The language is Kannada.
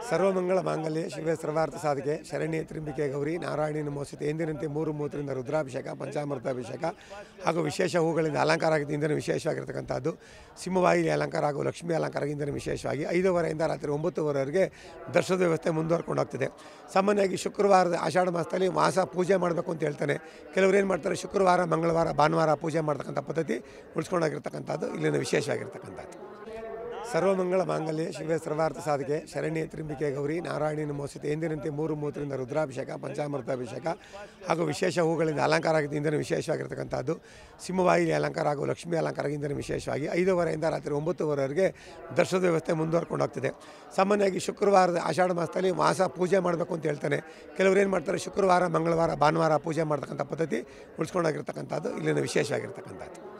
ಸರ್ವಮಂಗಳ ಮಾಂಗಲ್ಯ ಶಿವ ಸರ್ವಾರ್ಥ ಸಾಧಕೆ ಶರಣ್ಯ ತ್ರಿಂಬಿಕೆ ಗೌರಿ ನಾರಾಯಣಿ ನಮೋಸಿತ ಎಂದಿನಂತೆ ಮೂರು ಮೂತ್ರದಿಂದ ರುದ್ರಾಭಿಷೇಕ ಪಂಚಾಮೃತಾಭಿಷೇಕ ಹಾಗೂ ವಿಶೇಷ ಹೂಗಳಿಂದ ಅಲಂಕಾರ ಆಗಿದ್ದು ಇಂದಿನ ವಿಶೇಷವಾಗಿರ್ತಕ್ಕಂಥದ್ದು ಸಿಂಹವಾಹಿನಿ ಅಲಂಕಾರ ಹಾಗೂ ಲಕ್ಷ್ಮೀ ಅಲಂಕಾರ ಇಂದಿನ ವಿಶೇಷವಾಗಿ ಐದೂವರೆಯಿಂದ ರಾತ್ರಿ ಒಂಬತ್ತುವರೆವರೆಗೆ ದರ್ಶನದ ವ್ಯವಸ್ಥೆ ಮುಂದುವರ್ಕೊಂಡು ಹೋಗ್ತಿದೆ ಸಾಮಾನ್ಯವಾಗಿ ಶುಕ್ರವಾರದ ಆಷಾಢ ಮಾಸದಲ್ಲಿ ಮಾಸ ಪೂಜೆ ಮಾಡಬೇಕು ಅಂತ ಹೇಳ್ತಾನೆ ಕೆಲವರು ಏನು ಮಾಡ್ತಾರೆ ಶುಕ್ರವಾರ ಮಂಗಳವಾರ ಭಾನುವಾರ ಪೂಜೆ ಮಾಡ್ತಕ್ಕಂಥ ಪದ್ಧತಿ ಉಳಿಸ್ಕೊಂಡೋಗಿರ್ತಕ್ಕಂಥದ್ದು ಇಲ್ಲಿನ ವಿಶೇಷವಾಗಿರ್ತಕ್ಕಂಥದ್ದು ಸರ್ವಮಂಗಳ ಮಾಂಗಲ್ಯ ಶಿವ ಸರ್ವಾರ್ಥ ಸಾಧಕೆ ಶರಣ್ಯ ತ್ರಿಂಬಿಕೆ ಗೌರಿ ನಾರಾಯಣಿ ನಮೋಸಿತ ಎಂದಿನಂತೆ ಮೂರು ಮೂತ್ರದಿಂದ ರುದ್ರಾಭಿಷೇಕ ಪಂಚಾಮೃತಾಭಿಷೇಕ ಹಾಗೂ ವಿಶೇಷ ಹೂಗಳಿಂದ ಅಲಂಕಾರ ಆಗಿದ್ದು ಇಂದಿನ ವಿಶೇಷವಾಗಿರ್ತಕ್ಕಂಥದ್ದು ಸಿಂಹವಾಹಿನಿ ಅಲಂಕಾರ ಹಾಗೂ ಲಕ್ಷ್ಮೀ ಅಲಂಕಾರ ಇಂದಿನ ವಿಶೇಷವಾಗಿ ಐದೂವರೆಯಿಂದ ರಾತ್ರಿ ಒಂಬತ್ತುವರೆವರೆಗೆ ದರ್ಶನದ ವ್ಯವಸ್ಥೆ ಮುಂದುವರ್ಕೊಂಡು ಹೋಗ್ತಿದೆ ಸಾಮಾನ್ಯವಾಗಿ ಶುಕ್ರವಾರದ ಆಷಾಢ ಮಾಸದಲ್ಲಿ ಮಾಸ ಪೂಜೆ ಮಾಡಬೇಕು ಅಂತ ಹೇಳ್ತಾನೆ ಕೆಲವರು ಏನು ಮಾಡ್ತಾರೆ ಶುಕ್ರವಾರ ಮಂಗಳವಾರ ಭಾನುವಾರ ಪೂಜೆ ಮಾಡ್ತಕ್ಕಂಥ ಪದ್ಧತಿ ಉಳಿಸ್ಕೊಂಡೋಗಿರ್ತಕ್ಕಂಥದ್ದು ಇಲ್ಲಿನ ವಿಶೇಷವಾಗಿರ್ತಕ್ಕಂಥದ್ದು